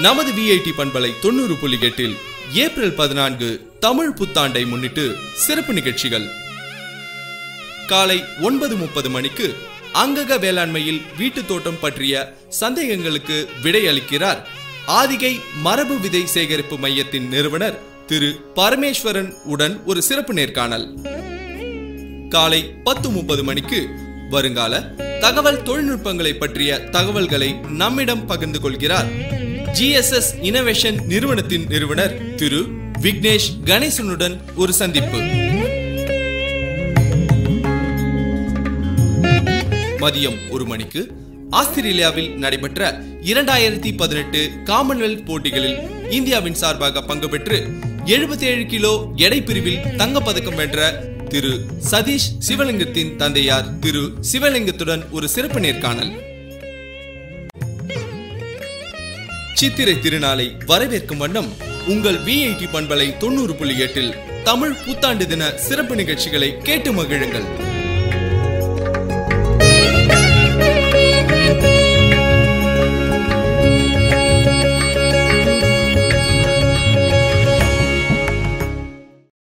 நமது விஐடி பண்பலை தொண்ணூறு புள்ளி எட்டில் ஏப்ரல் பதினான்கு தமிழ் புத்தாண்டை முன்னிட்டு சிறப்பு நிகழ்ச்சிகள் காலை ஒன்பது முப்பது மணிக்கு அங்கக வேளாண்மையில் வீட்டு தோட்டம் பற்றிய சந்தேகங்களுக்கு விடை அளிக்கிறார் ஆதிகை மரபு விதை சேகரிப்பு மையத்தின் நிறுவனர் திரு பரமேஸ்வரன் உடன் ஒரு சிறப்பு நேர்காணல் காலை பத்து முப்பது மணிக்கு வருங்கால தகவல் தொழில்நுட்பங்களை பற்றிய தகவல்களை நம்மிடம் பகிர்ந்து கொள்கிறார் ஜிஎஸ்எஸ் இனோவேஷன் நிறுவனத்தின் நிறுவனர் திரு விக்னேஷ் கணேசனுடன் ஒரு சந்திப்பு மதியம் ஒரு மணிக்கு ஆஸ்திரேலியாவில் நடைபெற்ற இரண்டாயிரத்தி பதினெட்டு காமன்வெல்த் போட்டிகளில் இந்தியாவின் சார்பாக பங்கு பெற்று எழுபத்தி ஏழு கிலோ எடை பிரிவில் தங்கப்பதக்கம் வென்ற திரு சதீஷ் சிவலிங்கத்தின் தந்தையார் திரு சிவலிங்கத்துடன் ஒரு சிறப்பு நேர்காணல் சித்திரை திருநாளை வரவேற்கும் வண்ணம் உங்கள் விஐடி பண்பலை தொண்ணூறு புள்ளி எட்டில் தமிழ் புத்தாண்டு தின சிறப்பு நிகழ்ச்சிகளை கேட்டு மகிழுங்கள்